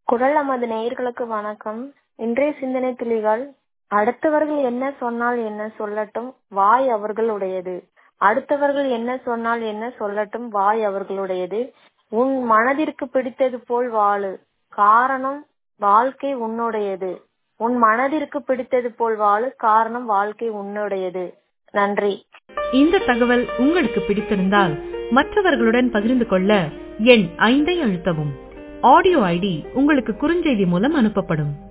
குரல் நமது நேயர்களுக்கு வணக்கம் இன்றைய சிந்தனை துளிகள் அடுத்தவர்கள் என்ன சொன்னால் என்ன சொல்லட்டும் வாய் அவர்களுடையது அடுத்தவர்கள் என்ன சொன்னால் என்ன சொல்லட்டும் வாய் அவர்களுடையது உன் மனதிற்கு பிடித்தது போல் வாழு காரணம் வாழ்க்கை உன்னுடையது உன் மனதிற்கு பிடித்தது போல் வாழு காரணம் வாழ்க்கை உன்னுடையது நன்றி இந்த தகவல் உங்களுக்கு பிடித்திருந்தால் மற்றவர்களுடன் பகிர்ந்து கொள்ள எண் ஐந்தை அழுத்தவும் ஆடியோ ஐடி உங்களுக்கு குறுஞ்செய்தி மூலம் அனுப்பப்படும்